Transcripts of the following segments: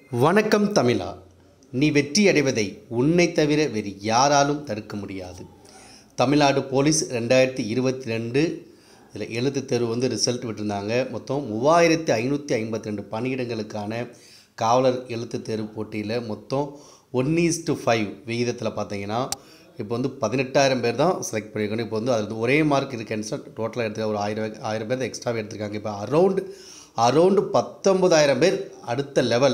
வணக்கம் தமிழா நீ வெற்றி அடைவதை உன்னை தவிர வேறு யாராலும் தடுக்க முடியாது தமிழ்நாடு போலீஸ் ரெண்டாயிரத்தி இருபத்தி ரெண்டு இதில் எழுத்து தேர்வு வந்து ரிசல்ட் விட்டிருந்தாங்க மொத்தம் மூவாயிரத்தி ஐநூற்றி ஐம்பத்தி ரெண்டு பணியிடங்களுக்கான காவலர் எழுத்து தேர்வு போட்டியில் மொத்தம் ஒன் ஈஸ்டு ஃபைவ் விகிதத்தில் பார்த்தீங்கன்னா இப்போ வந்து பதினெட்டாயிரம் பேர் தான் செலக்ட் பண்ணியிருக்கணும் இப்போ வந்து அதில் ஒரே மார்க் இருக்கேன்னு டோட்டலாக எடுத்து ஒரு ஆயிரம் ஆயிரம் பேர் எக்ஸ்ட்ராவே எடுத்திருக்காங்க இப்போ அரௌண்டு அரௌண்டு பத்தொன்பதாயிரம் பேர் அடுத்த லெவல்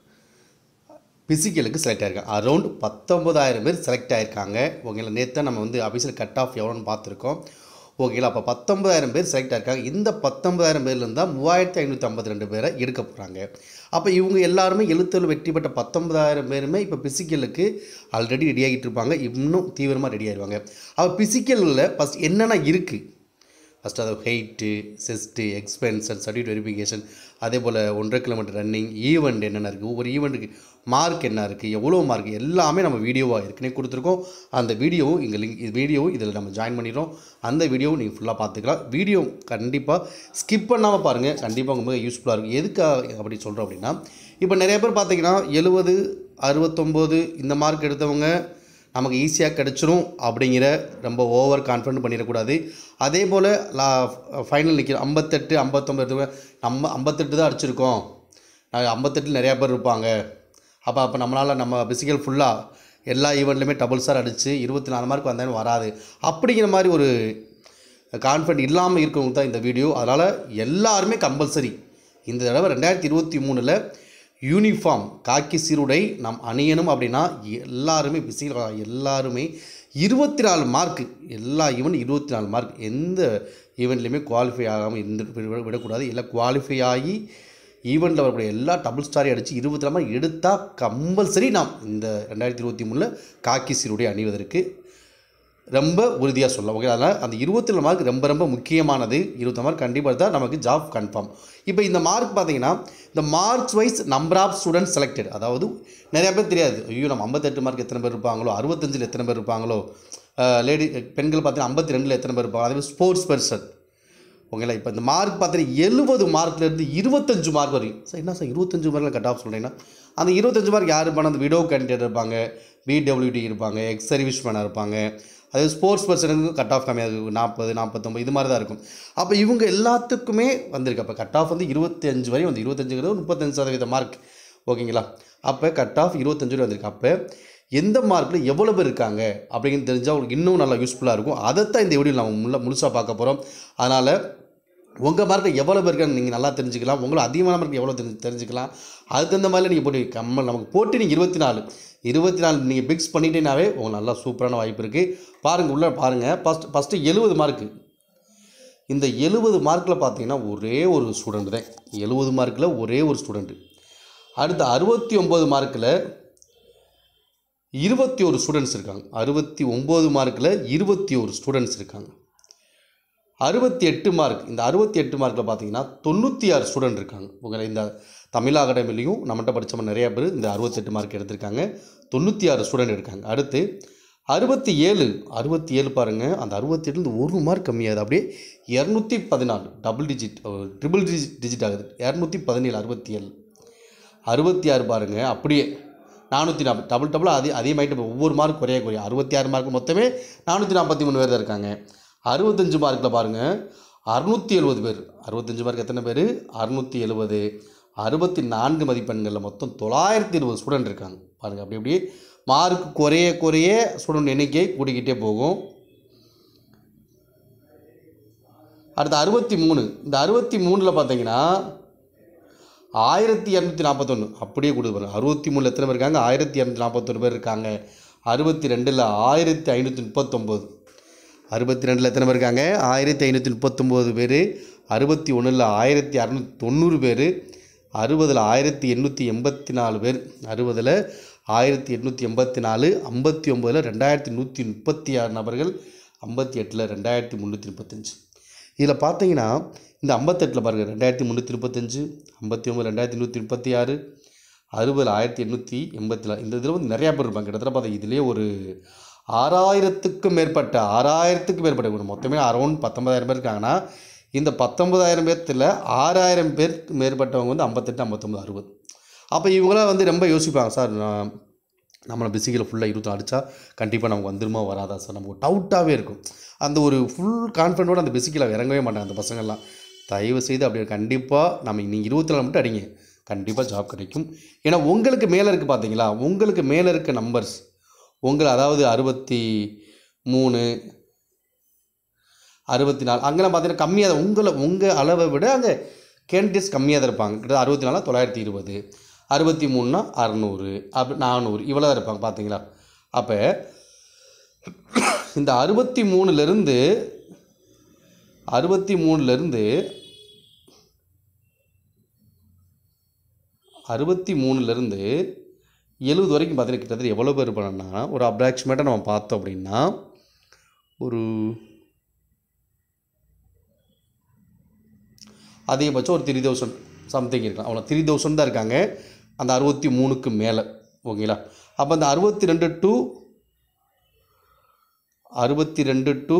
பிசிக்கலுக்கு செலக்ட் ஆயிருக்காங்க அரௌண்ட் பத்தொம்பதாயிரம் பேர் செலக்ட் ஆயிருக்காங்க ஓகேங்களா நேற்று நம்ம வந்து அபிஷியல் கட் ஆஃப் எவ்வளோன்னு பார்த்துருக்கோம் ஓகேங்களா அப்போ பத்தொம்பதாயிரம் பேர் செலக்ட் ஆயிருக்காங்க இந்த பத்தொம்பதாயிரம் பேர்லேருந்து தான் மூவாயிரத்தி ஐநூற்றி ஐம்பத்தி ரெண்டு பேரை எடுக்க போகிறாங்க அப்போ இவங்க எல்லாருமே எழுத்தில் வெற்றி பெற்ற பத்தொன்பதாயிரம் பேருமே இப்போ பிசிக்கலுக்கு ஆல்ரெடி ரெடி ஆகிட்டு இருப்பாங்க இன்னும் தீவிரமாக ரெடி ஆயிடுவாங்க அப்போ பிசிக்கலில் ஃபஸ்ட் என்னென்ன இருக்குது ஃபஸ்ட்டு அது height chest expansion certificate verification அதே போல் ஒன்றரை கிலோமீட்டர் ரன்னிங் ஈவெண்ட் என்னென்ன இருக்குது ஒவ்வொரு ஈவெண்ட்டுக்கு மார்க் என்ன இருக்குது எவ்வளோ மார்க் எல்லாமே நம்ம வீடியோவாக ஏற்கனவே கொடுத்துருக்கோம் அந்த வீடியோவும் இங்கே லிங்க் இது வீடியோவும் இதில் நம்ம ஜாயின் பண்ணிடுறோம் அந்த வீடியோவும் நீங்கள் ஃபுல்லாக பார்த்துக்கலாம் வீடியோ கண்டிப்பாக ஸ்கிப் பண்ணாமல் பாருங்கள் கண்டிப்பாக உங்களுக்கு யூஸ்ஃபுல்லாக இருக்கும் எதுக்காக அப்படி சொல்கிறோம் அப்படின்னா இப்போ நிறைய பேர் பார்த்தீங்கன்னா எழுபது அறுபத்தொம்போது இந்த மார்க் எடுத்தவங்க நமக்கு ஈஸியாக கிடச்சிரும் அப்படிங்கிற ரொம்ப ஓவர் கான்ஃபிடென்ட் பண்ணிடக்கூடாது அதே போல் லா ஃபைனல் நிற்கிற ஐம்பத்தெட்டு ஐம்பத்தொம்பது நம்ம ஐம்பத்தெட்டு தான் அடிச்சிருக்கோம் ஐம்பத்தெட்டில் நிறையா பேர் இருப்பாங்க அப்போ அப்போ நம்மளால் நம்ம பிசிக்கல் ஃபுல்லாக எல்லா ஈவெண்ட்லையுமே டபுள் ஸ்டார் அடித்து இருபத்தி நாலு மார்க் வந்தாலும் வராது அப்படிங்கிற மாதிரி ஒரு கான்ஃபிடென்ட் இல்லாமல் இருக்கவங்க தான் இந்த வீடியோ அதனால் எல்லாருமே கம்பல்சரி இந்த தடவை ரெண்டாயிரத்தி இருபத்தி மூணில் யூனிஃபார்ம் காக்கி சீருடை நாம் அணியணும் அப்படின்னா எல்லாருமே பிசிக்கல் எல்லாருமே இருபத்தி நாலு மார்க்கு எல்லா ஈவெண்ட் இருபத்தி நாலு மார்க் எந்த ஈவெண்ட்லையுமே குவாலிஃபை ஆகாமல் இருந்து விட- விடக்கூடாது எல்லாம் குவாலிஃபை ஆகி ஈவெண்ட்டில் வரக்கூடிய எல்லா டபுள் ஸ்டாரையும் அடித்து இருபத்தி நாலு மார்க் எடுத்தால் கம்பல்சரி நாம் இந்த ரெண்டாயிரத்தி இருபத்தி மூணில் காக்கி சீருடை அணிவதற்கு ரொம்ப உறுதியாக சொல்லலாம் ஓகே அதனால் அந்த இருபத்தி நாலு மார்க் ரொம்ப ரொம்ப முக்கியமானது இருபத்தி மார்க் கண்டிப்பாக தான் நமக்கு ஜாப் கன்ஃபார்ம் இப்போ இந்த மார்க் பார்த்தீங்கன்னா இந்த marks wise number of students selected அதாவது நிறைய பேர் தெரியாது ஐயோ நம்ம ஐம்பத்தெட்டு மார்க் எத்தனை பேர் இருப்பாங்களோ அறுபத்தஞ்சில் எத்தனை பேர் இருப்பாங்களோ லேடி பெண்கள் பார்த்தீங்கன்னா ஐம்பத்தி ரெண்டில் எத்தனை பேர் இருப்பாங்க அதே மாதிரி ஸ்போர்ட்ஸ் பர்சன் ஓகேங்களா இப்போ இந்த மார்க் பார்த்தீங்கன்னா எழுபது மார்க்லேருந்து இருபத்தஞ்சு மார்க் வரையும் சார் என்ன சார் இருபத்தஞ்சு மார்க்கில் கட் ஆஃப் சொல்கிறீங்கன்னா அந்த இருபத்தஞ்சு மார்க் யார் இருப்பாங்க அந்த விடோ கேண்டிடேட் இருப்பாங்க பிடபிள்யூடி இருப்பாங்க எக்ஸ் சர்வீஸ் மேனாக இருப்பாங்க அது ஸ்போர்ட்ஸ் பர்சனுக்கு கட் ஆஃப் கம்மியாக இருக்கும் நாற்பது நாற்பத்தொம்பது இது மாதிரி தான் இருக்கும் அப்போ இவங்க எல்லாத்துக்குமே வந்திருக்கு அப்போ கட் ஆஃப் வந்து இருபத்தி அஞ்சு வரையும் வந்து இருபத்தஞ்சுங்கிறது முப்பத்தஞ்சு சதவீத மார்க் ஓகேங்களா அப்போ கட் ஆஃப் இருபத்தஞ்சு வரை வந்திருக்கு அப்போ எந்த மார்க்கில் எவ்வளோ பேர் இருக்காங்க அப்படிங்கிறது தெரிஞ்சால் உங்களுக்கு இன்னும் நல்லா யூஸ்ஃபுல்லாக இருக்கும் அதைத்தான் இந்த வீடியோ நம்ம முள்ள முழுசாக பார்க்க போகிறோம் அதனால் உங்கள் மார்க்கில் எவ்வளோ பேர் இருக்கான்னு நீங்கள் நல்லா தெரிஞ்சுக்கலாம் உங்களை அதிகமான மார்க் எவ்வளோ தெரிஞ்சு தெரிஞ்சுக்கலாம் அதுக்கு தகுந்த மாதிரி நீங்கள் போட்டு கம்மல் நமக்கு போட்டு நீங்கள் இருபத்தி நாலு இருபத்தி நாலு நீங்கள் பிக்ஸ் பண்ணிட்டேனாவே உங்களுக்கு நல்லா சூப்பரான வாய்ப்பு இருக்குது பாருங்கள் உள்ளே பாருங்கள் ஃபஸ்ட் ஃபஸ்ட்டு எழுபது மார்க்கு இந்த எழுபது மார்க்கில் பார்த்தீங்கன்னா ஒரே ஒரு ஸ்டூடெண்ட் தான் எழுபது மார்க்கில் ஒரே ஒரு ஸ்டூடெண்ட்டு அடுத்து அறுபத்தி ஒம்பது மார்க்கில் இருபத்தி ஒரு ஸ்டூடெண்ட்ஸ் இருக்காங்க அறுபத்தி ஒம்பது மார்க்கில் இருபத்தி ஒரு ஸ்டூடெண்ட்ஸ் இருக்காங்க அறுபத்தி எட்டு மார்க் இந்த அறுபத்தி எட்டு மார்க்கில் பார்த்தீங்கன்னா தொண்ணூற்றி ஆறு ஸ்டூடெண்ட் இருக்காங்க உங்களை இந்த தமிழ் அகாடமிலையும் நம்மகிட்ட படித்தவங்க நிறைய பேர் இந்த அறுபத்தெட்டு மார்க் எடுத்திருக்காங்க தொண்ணூற்றி ஆறு ஸ்டூடெண்ட் இருக்காங்க அடுத்து அறுபத்தி ஏழு அறுபத்தி ஏழு பாருங்கள் அந்த அறுபத்தி ஏழுலேருந்து ஒரு மார்க் கம்மியாகுது அப்படியே இரநூத்தி பதினாலு double digit triple digit digit ஆகுது இரநூத்தி பதினேழு அறுபத்தி ஏழு அறுபத்தி ஆறு பாருங்கள் அப்படியே நானூற்றி நாற்பது டபுள் டபுள் அதே அதிகமாகிட்டு ஒவ்வொரு மார்க் குறைய குறைய அறுபத்தி ஆறு மார்க் மொத்தமே நானூற்றி நாற்பத்தி மூணு பேர் தான் இருக்காங்க அறுபத்தஞ்சு மார்க்கில் பாருங்கள் அறுநூற்றி எழுபது பேர் அறுபத்தஞ்சு மார்க் எத்தனை பேர் அறுநூற்றி எழுபது அறுபத்தி நான்கு மதிப்பெண்களில் மொத்தம் தொள்ளாயிரத்தி இருபது ஸ்டூடெண்ட் இருக்காங்க பாருங்கள் அப்படி அப்படியே மார்க் குறைய குறைய ஸ்டூடெண்ட் எண்ணிக்கை கூடிக்கிட்டே போகும் அடுத்து அறுபத்தி மூணு இந்த அறுபத்தி மூணில் பார்த்தீங்கன்னா ஆயிரத்தி இரநூத்தி நாற்பத்தொன்று அப்படியே கொடுத்து பாருங்க அறுபத்தி மூணில் எத்தனை பேர் இருக்காங்க ஆயிரத்தி இரநூத்தி நாற்பத்தொன்று பேர் இருக்காங்க அறுபத்தி ரெண்டில் ஆயிரத்தி ஐநூற்றி முப்பத்தொம்போது அறுபத்தி ரெண்டில் எத்தனை பேர் இருக்காங்க ஆயிரத்தி ஐநூற்றி முப்பத்தொம்போது பேர் அறுபத்தி ஒன்றில் ஆயிரத்தி அறநூற்றி தொண்ணூறு பேர் அறுபதில் ஆயிரத்தி எண்ணூற்றி எண்பத்தி நாலு பேர் அறுபதில் ஆயிரத்தி எண்ணூற்றி எண்பத்தி நாலு ஐம்பத்தி ஒம்போதில் ரெண்டாயிரத்தி நூற்றி முப்பத்தி ஆறு நபர்கள் ஐம்பத்தி எட்டில் ரெண்டாயிரத்தி முந்நூற்றி முப்பத்தஞ்சு இதில் பார்த்தீங்கன்னா இந்த ஐம்பத்தெட்டில் பாருங்கள் ரெண்டாயிரத்தி முந்நூற்றி முப்பத்தஞ்சு ஐம்பத்தி ஒம்பது ரெண்டாயிரத்தி நூற்றி முப்பத்தி ஆறு அறுபதில் ஆயிரத்தி எண்ணூற்றி எண்பத்தி நாலு இந்த இதில் வந்து நிறையா பேர் இருப்பாங்க கிட்டத்தட்ட பார்த்தா இதுலேயே ஒரு ஆறாயிரத்துக்கும் மேற்பட்ட ஆறாயிரத்துக்கும் மேற்பட்ட ஒரு மொத்தமே அரௌண்ட் பத்தொன்பதாயிரம் பேர் இருக்காங்கன்னா இந்த பத்தொன்பதாயிரம் பேர்த்தில் ஆறாயிரம் பேருக்கு மேற்பட்டவங்க வந்து ஐம்பத்தெட்டு ஐம்பத்தொம்பது அறுபது அப்போ இவங்களாம் வந்து ரொம்ப யோசிப்பாங்க சார் நான் நம்மளை பிசிக்கலை ஃபுல்லாக இருபத்தி அடித்தா கண்டிப்பாக நமக்கு வந்துருமா வராதா சார் நமக்கு டவுட்டாகவே இருக்கும் அந்த ஒரு ஃபுல் கான்ஃபிடென்ட்டோட அந்த பிசிக்கலில் இறங்கவே மாட்டாங்க அந்த பசங்கள்லாம் தயவு செய்து அப்படி கண்டிப்பாக நம்ம நீங்கள் இருபத்தி நாலு மட்டும் அடிங்க கண்டிப்பாக ஜாப் கிடைக்கும் ஏன்னா உங்களுக்கு மேலே இருக்குது பார்த்தீங்களா உங்களுக்கு மேலே இருக்க நம்பர்ஸ் உங்களை அதாவது அறுபத்தி மூணு அறுபத்தி நாலு அங்கெல்லாம் பார்த்தீங்கன்னா கம்மியாக தான் உங்களை உங்கள் அளவை விட அங்கே கேண்டிடேட்ஸ் கம்மியாக தான் இருப்பாங்க கிட்ட அறுபத்தி நாலா தொள்ளாயிரத்தி இருபது அறுபத்தி மூணுனா அறநூறு அப்படி நானூறு இவ்வளோ தான் இருப்பாங்க பார்த்தீங்களா அப்போ இந்த அறுபத்தி மூணுலேருந்து அறுபத்தி மூணுலேருந்து அறுபத்தி மூணுலேருந்து எழுபது வரைக்கும் பார்த்தீங்கன்னா கிட்டத்தட்ட எவ்வளோ பேர் பண்ணனா ஒரு அப்ராக்சிமேட்டாக நம்ம பார்த்தோம் அப்படின்னா ஒரு அதிகபட்சம் ஒரு த்ரீ தௌசண்ட் சம்திங் இருக்கலாம் அவ்வளோ த்ரீ தௌசண்ட் தான் இருக்காங்க அந்த அறுபத்தி மூணுக்கு மேலே ஓகேங்களா அப்போ அந்த அறுபத்தி ரெண்டு டு அறுபத்தி ரெண்டு டு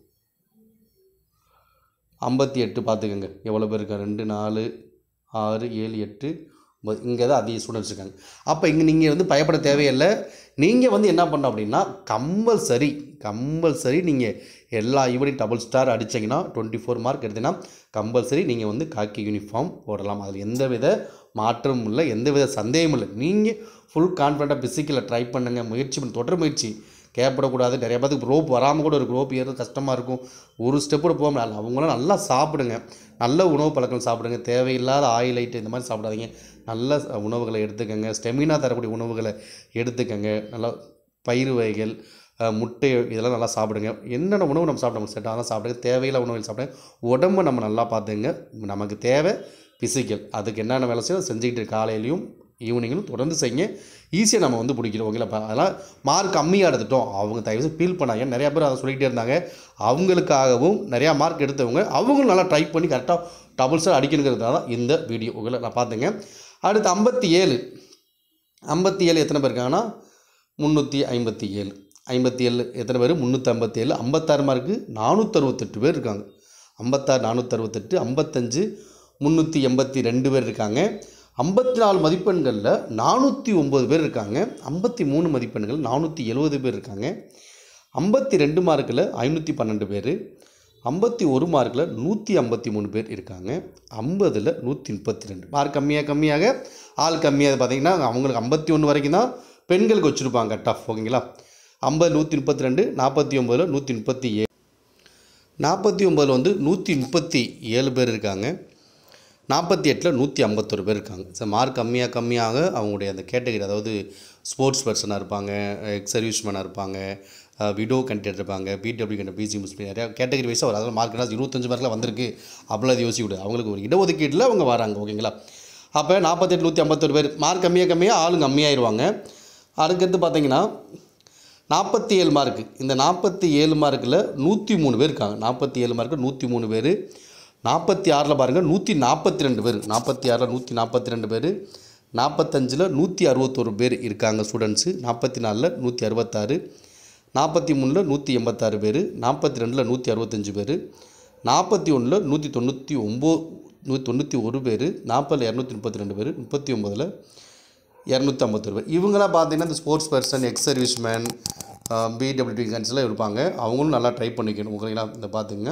ஐம்பத்தி எட்டு பார்த்துக்கோங்க எவ்வளோ பேர் இருக்கா ரெண்டு நாலு ஆறு ஏழு எட்டு ஒம்பது இங்கே தான் அதிக ஸ்டூடெண்ட்ஸ் இருக்காங்க அப்போ இங்கே நீங்கள் வந்து பயப்பட தேவையில்லை நீங்கள் வந்து என்ன பண்ணணும் அப்படின்னா கம்பல்சரி கம்பல்சரி நீங்கள் எல்லா ஈவனையும் டபுள் ஸ்டார் அடிச்சிங்கன்னா டுவெண்ட்டி ஃபோர் மார்க் எடுத்தீங்கன்னா கம்பல்சரி நீங்கள் வந்து காக்கி யூனிஃபார்ம் போடலாம் அதில் எந்த வித மாற்றமும் இல்லை எந்த வித சந்தேகமும் இல்லை நீங்கள் ஃபுல் கான்ஃபிடண்ட்டாக பிசிக்கலில் ட்ரை பண்ணுங்கள் முயற்சி பண்ணி தொடர் முயற்சி கேப்படக்கூடாது நிறைய பேருக்கு ரோப் வராமல் கூட இருக்கும் ரோப் ஏறது கஷ்டமாக இருக்கும் ஒரு ஸ்டெப் கூட போக முடியல அவங்களாம் நல்லா சாப்பிடுங்க நல்ல உணவு பழக்கம் சாப்பிடுங்க தேவையில்லாத ஆயில் ஐட்டம் இந்த மாதிரி சாப்பிடாதீங்க நல்ல ச- உணவுகளை எடுத்துக்கங்க ஸ்டெமினா தரக்கூடிய உணவுகளை எடுத்துக்கங்க நல்லா பயிறு வகைகள் அஹ், முட்டை இதெல்லாம் நல்லா சாப்பிடுங்க என்னென்ன உணவு நம்ம சாப்பிட செட் அதெல்லாம் சாப்பிடுங்க தேவையில்லாத உணவுகள் சாப்பிடுங்க உடம்பை நம்ம நல்லா பார்த்துங்க நமக்கு தேவை பிசிக்கல் அதுக்கு என்னென்ன வேலை செய்யணும் செஞ்சுக்கிட்டு இரு. காலையிலையும் ஈவினிங்கும் தொடர்ந்து செய்யுங்க ஈஸியாக நம்ம வந்து பிடிக்கிறோம் ஓகேங்களா அப்ப அதெல்லாம் மார்க் கம்மியாக எடுத்துட்டோம் அவங்க தயவு ஃபீல் பண்ணாங்க நிறையா பேர் அதை சொல்லிக்கிட்டே இருந்தாங்க அவங்களுக்காகவும் நிறையா மார்க் எடுத்தவங்க அவங்களும் நல்லா ட்ரை பண்ணி கரெக்டாக டபுள் ஸ்டார் அடிக்கணுங்கிறதுனால தான் இந்த வீடியோ ஓகேங்களா நான் பார்த்துங்க அடுத்து ஐம்பத்தி ஏழு ஐம்பத்தி ஏழு எத்தனை பேர் இருக்காங்கன்னா முந்நூற்றி ஐம்பத்தி ஏழு ஐம்பத்தி ஏழு எத்தனை பேர் முந்நூற்றி ஐம்பத்தி ஏழு ஐம்பத்தாறு மார்க்கு நானூற்றறுபத்தெட்டு பேர் இருக்காங்க ஐம்பத்தாறு நானூற்றறுபத்தெட்டு ஐம்பத்தஞ்சு முந்நூற்றி எண்பத்தி ரெண்டு பேர் இருக்காங்க ஐம்பத்தி நாலு மதிப்பெண்களில் நானூற்றி ஒம்பது பேர் இருக்காங்க ஐம்பத்தி மூணு மதிப்பெண்கள் நானூற்றி எழுபது பேர் இருக்காங்க ஐம்பத்தி ரெண்டு மார்க்கில் ஐநூற்றி பன்னெண்டு பேர் ஐம்பத்தி ஒரு மார்க்கில் நூற்றி ஐம்பத்தி மூணு பேர் இருக்காங்க ஐம்பதில் நூற்றி முப்பத்தி ரெண்டு மார்க் கம்மியாக கம்மியாக ஆள் கம்மியாக பார்த்தீங்கன்னா அவங்களுக்கு ஐம்பத்தி ஒன்று வரைக்கும் தான் பெண்களுக்கு வச்சுருப்பாங்க டஃப் ஓகேங்களா ஐம்பது நூற்றி முப்பத்தி ரெண்டு நாற்பத்தி ஒம்பதில் நூற்றி முப்பத்தி ஏழு நாற்பத்தி ஒம்பதில் வந்து நூற்றி முப்பத்தி ஏழு பேர் இருக்காங்க நாற்பத்தி எட்டில் நூற்றி ஐம்பத்தொரு பேர் இருக்காங்க ஸோ மார்க் கம்மியாக கம்மியாக அவங்களுடைய அந்த கேட்டகரி அதாவது ஸ்போர்ட்ஸ் பர்சனாக இருப்பாங்க எக்ஸ் சர்வீஸ்மேனாக இருப்பாங்க விடோ கேண்டிடேட் இருப்பாங்க பிடபிள்யூ கேண்ட பிசி முஸ்லீம் நிறையா கேட்டகரி வைஸாக வரும் அதனால் மார்க் இருபத்தஞ்சு மார்க்கில் வந்திருக்கு அப்படிலாம் அது யோசிக்க கூடாது அவங்களுக்கு ஒரு இடஒதுக்கீட்டில் அவங்க வராங்க ஓகேங்களா அப்போ நாற்பத்தெட்டு நூற்றி ஐம்பத்தொரு பேர் மார்க் கம்மியாக கம்மியாக ஆளுங்க கம்மியாயிருவாங்க அதுக்கடுத்து பார்த்தீங்கன்னா நாற்பத்தி ஏழு மார்க்கு இந்த நாற்பத்தி ஏழு மார்க்கில் நூற்றி மூணு பேர் இருக்காங்க நாற்பத்தி ஏழு மார்க்கு நூற்றி மூணு பேர் நாற்பத்தி ஆறில் பாருங்கள் நூற்றி நாற்பத்தி ரெண்டு பேர் நாற்பத்தி ஆறில் நூற்றி நாற்பத்தி ரெண்டு பேர் நாற்பத்தஞ்சில் நூற்றி அறுபத்தொரு பேர் இருக்காங்க ஸ்டூடெண்ட்ஸு நாற்பத்தி நாலில் நூற்றி அறுபத்தாறு நாற்பத்தி மூணில் நூற்றி எண்பத்தாறு பேர் நாற்பத்தி ரெண்டில் நூற்றி அறுபத்தஞ்சு பேர் நாற்பத்தி ஒன்றில் நூற்றி தொண்ணூற்றி ஒம்பது நூற்றி தொண்ணூற்றி ஒரு பேர் நாற்பதில் இரநூத்தி முப்பத்தி ரெண்டு பேர் முப்பத்தி ஒம்பதில் இரநூத்தி ஐம்பத்தொரு பேர் இவங்களாம் பார்த்தீங்கன்னா இந்த sports person ex serviceman PWD கன்ஸ்லாம் இருப்பாங்க அவங்களும் நல்லா ட்ரை பண்ணிக்கணும் ஓகேங்களா இந்த பார்த்துங்க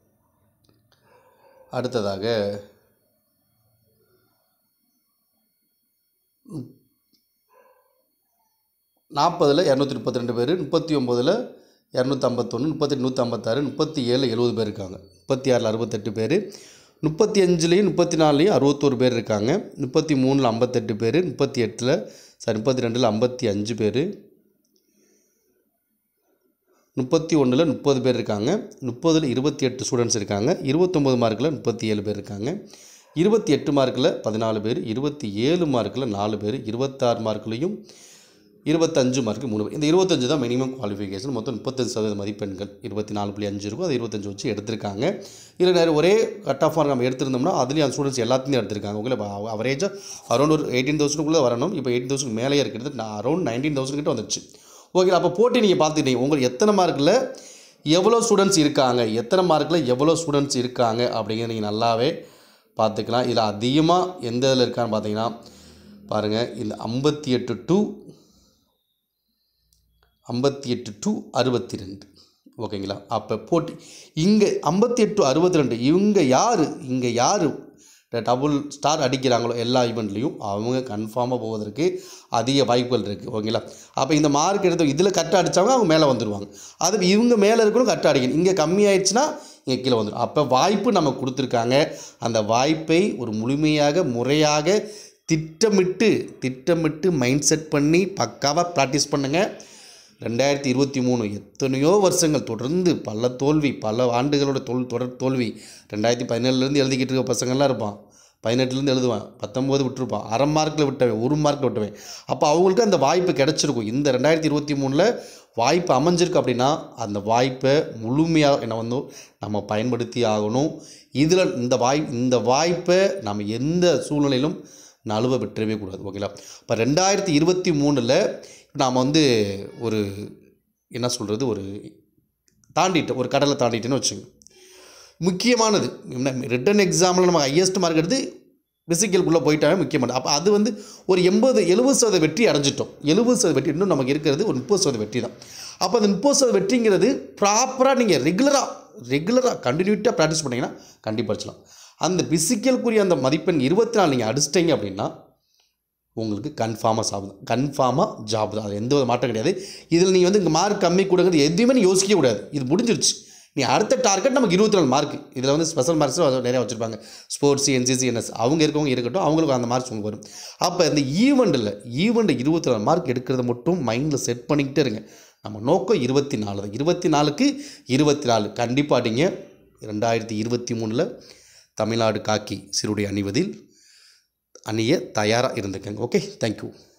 அடுத்ததாக நாற்பதில் இரநூத்தி முப்பத்தி ரெண்டு பேர் முப்பத்தி ஒம்போதில் இரநூத்தி ஐம்பத்தொன்று முப்பத்தெட்டு நூற்றி ஐம்பத்தாறு முப்பத்தி ஏழு எழுபது பேர் இருக்காங்க முப்பத்தி ஆறில் அறுபத்தெட்டு பேர் முப்பத்தி அஞ்சுலேயும் முப்பத்தி நாலுலேயும் அறுபத்தோரு பேர் இருக்காங்க முப்பத்தி மூணில் ஐம்பத்தெட்டு பேர் முப்பத்தி எட்டில் சாரி முப்பத்தி ரெண்டில் ஐம்பத்தி அஞ்சு பேர் முப்பத்தி ஒன்றில் முப்பது பேர் இருக்காங்க முப்பதில் இருபத்தி எட்டு ஸ்டூடெண்ட்ஸ் இருக்காங்க இருபத்தொம்போது மார்க்கில் முப்பத்தி ஏழு பேர் இருக்காங்க இருபத்தி எட்டு மார்க்கில் பதினாலு பேர் இருபத்தி ஏழு மார்க்கில் நாலு பேர் இருபத்தாறு மார்க்லேயும் இருபத்தஞ்சு மார்க்கு மூணு பேர் இந்த இருபத்தஞ்சு தான் மினிமம் குவாலிஃபிகேஷன் மொத்தம் முப்பத்தஞ்சு சதவீத மதிப்பெண்கள் இருபத்தி நாலு புள்ளி அஞ்சு இருக்கும் அது இருபத்தஞ்சு வச்சு எடுத்திருக்காங்க இதில் நிறைய ஒரே கட் ஆஃப் மார்க் நம்ம எடுத்திருந்தோம்னா அதுலேயும் அந்த ஸ்டூடெண்ட்ஸ் எல்லாத்தையும் எடுத்திருக்காங்க உங்களை அவரேஜாக அரௌண்ட் ஒரு எயிட்டீன் தௌசண்ட்குள்ளே வரணும் இப்போ எயிட்டீன் தௌசண்ட் மேலே இருக்கிறது நான் அரௌண்ட் நைன்டீன் தௌசண்ட் கிட்ட வந்துச்சு ஓகே அப்போ போட்டி நீங்கள் பார்த்துக்கிட்டீங்க உங்களுக்கு எத்தனை மார்க்கில் எவ்வளோ ஸ்டூடெண்ட்ஸ் இருக்காங்க எத்தனை மார்க்கில் எவ்வளோ ஸ்டூடெண்ட்ஸ் இருக்காங்க அப்படிங்கிறத நீங்கள் நல்லாவே பார்த்துக்கலாம் இதில் அதிகமாக எந்த இதில் இருக்கான்னு பார்த்தீங்கன்னா பாருங்கள் இந்த ஐம்பத்தி எட்டு டு ஐம்பத்தி எட்டு டு அறுபத்தி ரெண்டு ஓகேங்களா அப்போ போட்டி இங்கே ஐம்பத்தி எட்டு அறுபத்தி ரெண்டு இவங்க யார் இங்கே யார் டபுள் ஸ்டார் அடிக்கிறாங்களோ எல்லா ஈவெண்ட்லேயும் அவங்க கன்ஃபார்மாக போவதற்கு அதிக வாய்ப்புகள் இருக்குது ஓகேங்களா அப்போ இந்த மார்க் எடுத்து இதில் கரெக்டாக அடித்தவங்க அவங்க மேலே வந்துடுவாங்க அது இவங்க மேலே இருக்கணும் கரெக்டாக அடிக்கணும் இங்கே கம்மியாயிடுச்சுன்னா இங்கே கீழே வந்துடும் அப்போ வாய்ப்பு நமக்கு கொடுத்துருக்காங்க அந்த வாய்ப்பை ஒரு முழுமையாக முறையாக திட்டமிட்டு திட்டமிட்டு மைண்ட் செட் பண்ணி பக்காவாக ப்ராக்டிஸ் பண்ணுங்கள் ரெண்டாயிரத்தி இருபத்தி மூணு எத்தனையோ வருஷங்கள் தொடர்ந்து பல தோல்வி பல ஆண்டுகளோட தோல் தொடர் தோல்வி ரெண்டாயிரத்தி பதினேழுலேருந்து எழுதிக்கிட்டு இருக்க பசங்கள்லாம் இருப்பான் பதினெட்டுலேருந்து எழுதுவான் பத்தொம்போது விட்டுருப்பான் அரை மார்க்கில் விட்டவன் ஒரு மார்க்கில் விட்டவன் அப்போ அவங்களுக்கு அந்த வாய்ப்பு கிடச்சிருக்கும் இந்த ரெண்டாயிரத்தி இருபத்தி மூணில் வாய்ப்பு அமைஞ்சிருக்கு அப்படின்னா அந்த வாய்ப்பை முழுமையாக என்ன வந்து நம்ம பயன்படுத்தி ஆகணும் இதில் இந்த வாய் இந்த வாய்ப்பை நம்ம எந்த சூழ்நிலையிலும் நழுவ விட்டுறவே கூடாது ஓகேங்களா இப்போ ரெண்டாயிரத்தி இருபத்தி மூணில் நாம் வந்து ஒரு என்ன சொல்கிறது ஒரு தாண்டிட்டோம் ஒரு கடலை தாண்டிட்டேன்னு வச்சுங்க முக்கியமானது ரிட்டன் எக்ஸாமில் நம்ம ஹையஸ்ட் மார்க் எடுத்து பிசிக்கலுக்குள்ளே போயிட்டாவே முக்கியமானது அப்போ அது வந்து ஒரு எண்பது எழுபது சதவீத வெற்றி அடைஞ்சிட்டோம் எழுபது சதவீத வெற்றி இன்னும் நமக்கு இருக்கிறது ஒரு முப்பது சதவீத வெற்றி தான் அப்போ அந்த முப்பது சதவீத வெற்றிங்கிறது ப்ராப்பராக நீங்கள் ரெகுலராக ரெகுலராக கண்டினியூட்டாக ப்ராக்டிஸ் பண்ணிங்கன்னா கண்டிப்பாக அடிச்சலாம் அந்த பிசிக்கலுக்குரிய அந்த மதிப்பெண் இருபத்தி நாலு நீங்கள் அடிச்சிட்டீங்க அப்படின்னா உங்களுக்கு கன்ஃபார்மாக சாப்பிடு கன்ஃபார்மாக ஜாப் தான் அது எந்த ஒரு மாற்றம் கிடையாது இதில் நீங்கள் வந்து இங்கே மார்க் கம்மி கொடுக்குறது எதுவுமே நீ யோசிக்க கூடாது இது முடிஞ்சிருச்சு நீ அடுத்த டார்கெட் நமக்கு இருபத்தி நாலு மார்க் இதில் வந்து ஸ்பெஷல் மார்க்ஸ் நிறையா வச்சுருப்பாங்க ஸ்போர்ட்ஸ் என்சிசி என்எஸ் அவங்க இருக்கவங்க இருக்கட்டும் அவங்களுக்கு அந்த மார்க்ஸ் உங்களுக்கு வரும் அப்போ இந்த ஈவெண்ட்டில் ஈவெண்ட் இருபத்தி நாலு மார்க் எடுக்கிறத மட்டும் மைண்டில் செட் பண்ணிக்கிட்டே இருங்க நம்ம நோக்கம் இருபத்தி நாலு தான் இருபத்தி நாலுக்கு இருபத்தி நாலு கண்டிப்பாக அடிங்க ரெண்டாயிரத்தி இருபத்தி மூணில் தமிழ்நாடு காக்கி சிறுடைய அணிவதில் அணிய தயாராக இருந்துக்கங்க ஓகே தேங்க்யூ